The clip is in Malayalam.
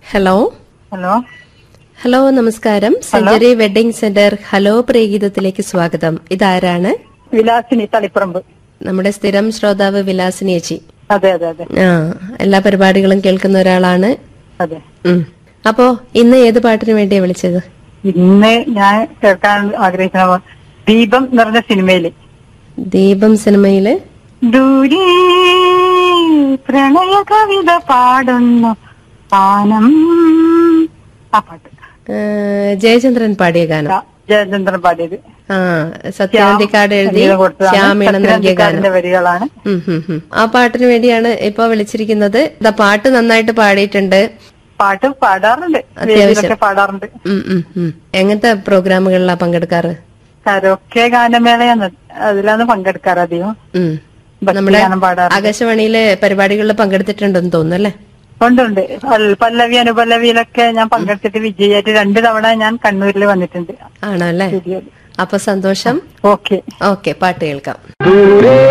ഹലോ ഹലോ ഹലോ നമസ്കാരം സെഞ്ചുറി വെഡിംഗ് സെന്റർ ഹലോ പ്രേഗീതത്തിലേക്ക് സ്വാഗതം ഇതാരാണ് വിലാസിനി തളിപ്പറമ്പ് നമ്മുടെ സ്ഥിരം ശ്രോതാവ് വിലാസിനി ചേച്ചി അതെ അതെ അതെ ആ എല്ലാ പരിപാടികളും കേൾക്കുന്ന ഒരാളാണ് അതെ ഉം. അപ്പോ ഇന്ന് ഏത് പാട്ടിന് വേണ്ടിയാ വിളിച്ചത് ഇന്ന് ഞാൻ കേൾക്കാൻ ആഗ്രഹിക്കുന്ന പ- ദീപം നിറഞ്ഞ സിനിമയില് ദീപം സിനിമയില് ദൂരെ പ്രണയ കവിത പാടുന്നു പാനം ആ പാട്ട് ആ, ജയചന്ദ്രൻ പാടിയ ഗാനം ആ, ജയചന്ദ്രൻ പാടിയത് ആ സത്യാന്തിക്കാട് എഴുതി സംഗീതം കൊടുത്തതാണ്. ശ്യാമീണം നൽകിയ ഗാനം സത്യനന്ദിക്കാടിന്റെ വരികളാണ് ഉം, ഉം, ഉം. ആ പാട്ടിന് വേണ്ടിയാണ് ഇപ്പൊ വിളിച്ചിരിക്കുന്നത് ഇതാ പാട്ട് നന്നായിട്ട് പാടിയിട്ടുണ്ട് പാട്ട് പാടാറുണ്ട് വേദിയിലൊക്കെ പാടാറുണ്ട് ഉം, ഉം, ഉം. എങ്ങനത്തെ പ്രോഗ്രാമുകളിലാ പങ്കെടുക്കാറ് കരോക്കെ ഗാനമേളയാണ് അതിലാണ് പങ്കെടുക്കാറ് അധികം ഉം. ഭക്തി നമ്മുടെ ഗാനം പാടാറുണ്ട് ആകാശവാണിയിലെ പരിപാടികളിൽ പങ്കെടുത്തിട്ടുണ്ടെന്ന് തോന്നുന്നു അല്ലേ ഉണ്ട് ഉണ്ട് പൽ- പല്ലവി അനുപല്ലവിയിലൊക്കെ ഞാൻ പങ്കെടുത്തിട്ട് വിജയായിട്ട് രണ്ടു തവണ ഞാൻ കണ്ണൂരിൽ വന്നിട്ടുണ്ട് ആണോ അല്ലേ സ്റ്റുഡിയോയിൽ അപ്പൊ സന്തോഷം ഓക്കെ ഓക്കെ പാട്ട് കേൾക്കാം